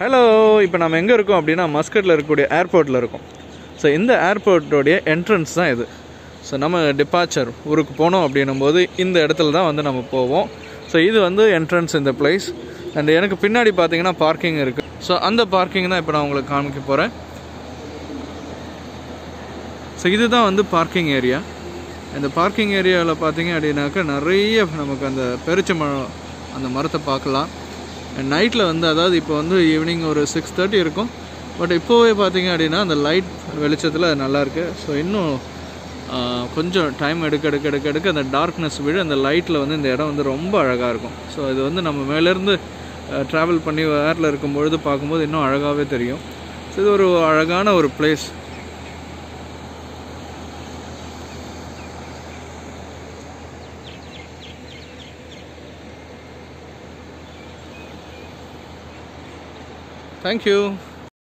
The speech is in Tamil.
ஹலோ இப்போ நம்ம எங்கே இருக்கோம் அப்படின்னா மஸ்கட்டில் இருக்கக்கூடிய ஏர்போர்ட்டில் இருக்கோம் ஸோ இந்த ஏர்போர்ட்டோடைய என்ட்ரன்ஸ் தான் இது ஸோ நம்ம டிபார்ச்சர் ஊருக்கு போனோம் அப்படின்னும் போது இந்த இடத்துல தான் வந்து நம்ம போவோம் ஸோ இது வந்து என்ட்ரன்ஸ் இந்த பிளேஸ் அண்ட் எனக்கு பின்னாடி பார்த்தீங்கன்னா பார்க்கிங் இருக்குது ஸோ அந்த பார்க்கிங் தான் இப்போ நான் உங்களுக்கு காமிக்க போகிறேன் ஸோ இதுதான் வந்து பார்க்கிங் ஏரியா இந்த பார்க்கிங் ஏரியாவில் பார்த்தீங்க அப்படின்னாக்கா நிறைய நமக்கு அந்த பெருச்சம்பழம் அந்த மரத்தை பார்க்கலாம் நைட்டில் வந்து அதாவது இப்போ வந்து ஈவினிங் ஒரு சிக்ஸ் தேர்ட்டி இருக்கும் பட் இப்போவே பார்த்தீங்க அப்படின்னா அந்த லைட் வெளிச்சத்தில் அது நல்லாயிருக்கு ஸோ இன்னும் ஆஹ், கொஞ்சம் டைம் எடுக்க எடுக்க எடுக்க எடுக்க அந்த டார்க்னஸ் விட அந்த லைட்டில் வந்து இந்த இடம் வந்து ரொம்ப அழகாக இருக்கும் ஸோ இது வந்து நம்ம மேலேருந்து ட்ராவல் பண்ணி ஏரில் இருக்கும் பொழுது பார்க்கும்போது இன்னும் அழகாகவே தெரியும் ஸோ இது ஒரு அழகான ஒரு பிளேஸ் தேங்க்யூ